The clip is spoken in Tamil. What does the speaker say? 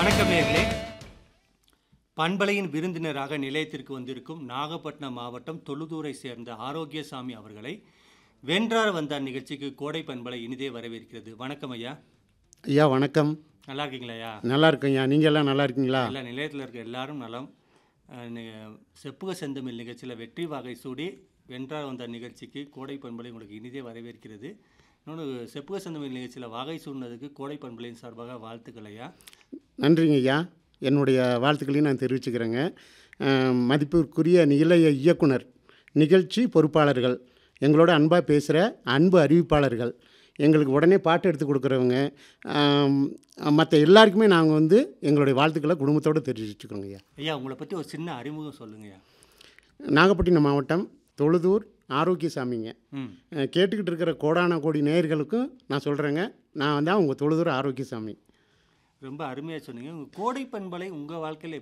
வணக்கம் நேர்களே பண்பலையின் விருந்தினராக நிலையத்திற்கு வந்திருக்கும் நாகப்பட்டினம் மாவட்டம் தொழுதூரை சேர்ந்த ஆரோக்கியசாமி அவர்களை வென்றார் வந்தார் நிகழ்ச்சிக்கு கோடை பண்பலை இனிதே வரவேற்கிறது வணக்கம் ஐயா ஐயா வணக்கம் நல்லா இருக்கீங்களா ஐயா நல்லா இருக்கேன்யா நீங்கள் எல்லாம் நல்லா இருக்கீங்களா எல்லா நிலையத்தில் இருக்க எல்லாரும் நலம் அஹ், நி- செப்புக செந்தமிழ் நிகழ்ச்சியில் வெற்றி வாகை சூடி வென்றார் வந்தார் நிகழ்ச்சிக்கு கோடை பண்பலை உங்களுக்கு இனிதே வரவேற்கிறது இன்னொன்று செப்புக செந்தமிழ் நிகழ்ச்சியில் வாகை சூடினதுக்கு கோடை பண்பலையின் சார்பாக வாழ்த்துக்கள் ஐயா நன்றிங்க ஐயா என்னுடைய வாழ்த்துக்களையும் நான் தெரிவிச்சுக்கிறேங்க அஹ், மதிப்பிற்குரிய நிலைய இயக்குனர் நிகழ்ச்சி பொறுப்பாளர்கள் எங்களோட அன்பாக பேசுகிற அன்பு அறிவிப்பாளர்கள் எங்களுக்கு உடனே பாட்டு எடுத்து கொடுக்குறவங்க மற்ற எல்லாருக்குமே நாங்கள் வந்து எங்களுடைய வாழ்த்துக்களை குடும்பத்தோடு தெரிவிச்சுக்கிறோங்க ஐயா ஐயா உங்களை பற்றி ஒரு சின்ன அறிமுகம் சொல்லுங்கய்யா நாகப்பட்டினம் மாவட்டம் தொழுதூர் ஆரோக்கியசாமிங்க ம் அஹ், கேட்டுக்கிட்டு இருக்கிற கோடான கோடி நேயர்களுக்கும் நான் சொல்கிறேங்க நான் வந்து உங்கள் தொழுதூர் ஆரோக்கியசாமி ரொம்ப அருமையாக சொன்னீங்க உங்கள் கோடை பண்பலை உங்கள் வாழ்க்கையில்